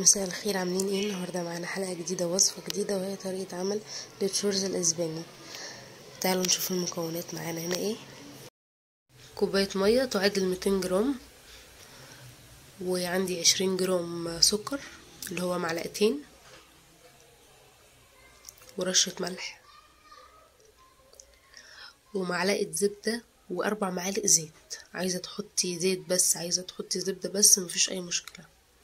مساء الخير عاملين ايه النهارده معانا حلقه جديده وصفه جديده وهي طريقه عمل للشورز الاسباني تعالوا نشوف المكونات معانا هنا ايه كوبايه ميه تعادل 200 جرام وعندي 20 جرام سكر اللي هو معلقتين ورشه ملح ومعلقه زبده واربع معالق زيت عايزه تحطي زيت بس عايزه تحطي زبده بس مفيش اي مشكله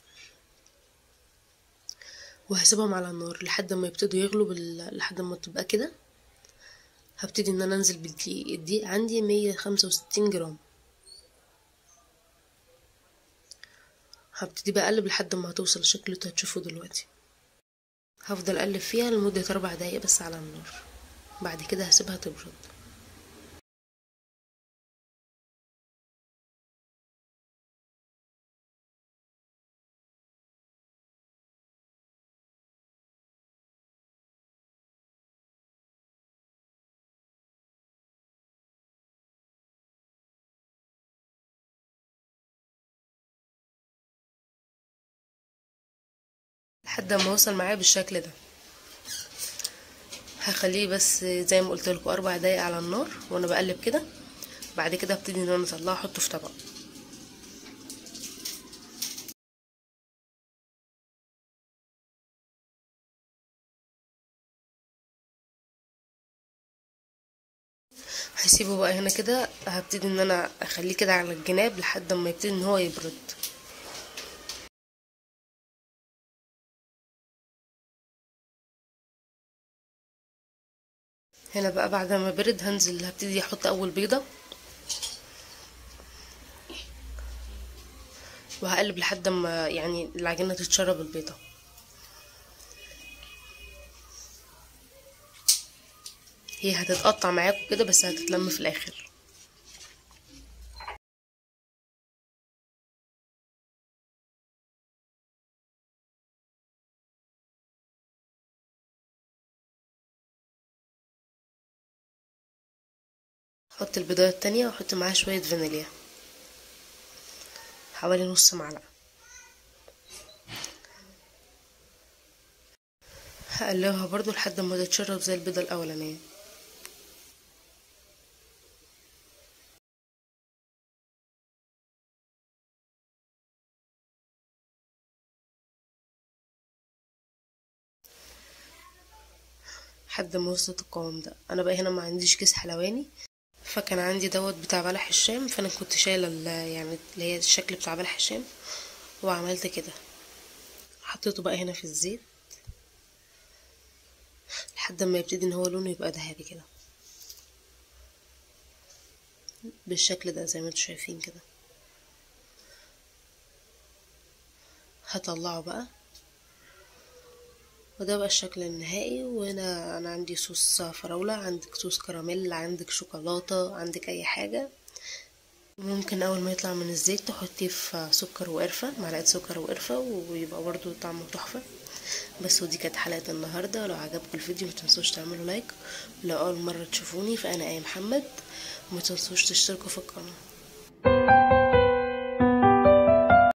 وهسيبهم على النار لحد ما يبتدوا يغلوا بال... لحد ما تبقى كده هبتدي ان انا انزل بالدقيق الدقيق عندي مية خمسة وستين جرام هبتدي بقى اقلب لحد ما هتوصل الشكل اللي هتشوفوه دلوقتي هفضل اقلب فيها لمدة اربع دقايق بس على النار بعد كده هسيبها تبرد لحد ما اوصل معايا بالشكل ده هخليه بس زي ما قلت لكم اربع دقايق على النار وانا بقلب كده بعد كده ابتدي ان انا اطلعه احطه في طبق هسيبه بقى هنا كده هبتدي ان انا اخليه كده على الجناب لحد ما يبتدي ان هو يبرد هنا بقى بعد ما برد هنزل هبتدي احط اول بيضة وهقلب لحد ما يعني العجينة تتشرب البيضة هي هتتقطع معاكم كده بس هتتلم في الاخر احط البيضايه التانية واحط معاها شويه فانيليا حوالي نص معلقه هقلبها برضو لحد ما تتشرب زي البيضه الاولانيه لحد ما وصلت القوام ده انا بقى هنا ما عنديش كيس حلواني فكان عندي دوت بتاع بلح الشام فانا كنت شايله يعني اللي هي الشكل بتاع بلح الشام وعملت كده حطيته بقى هنا في الزيت لحد ما يبتدي ان هو لونه يبقى ذهبي كده بالشكل ده زي ما انتم شايفين كده هطلعه بقى وده بقى الشكل النهائي وهنا انا عندي صوص فراولة عندك صوص كراميل عندك شوكولاتة عندك اي حاجة ممكن اول ما يطلع من الزيت تحطيه في سكر وقرفة معلقة سكر وقرفة ويبقى برضو طعمه تحفة بس ودي كانت حلقة النهاردة لو عجبكم الفيديو متنسوش تعملوا لايك ولو اول مرة تشوفوني فانا اي محمد ومتنسوش تشتركوا في القناة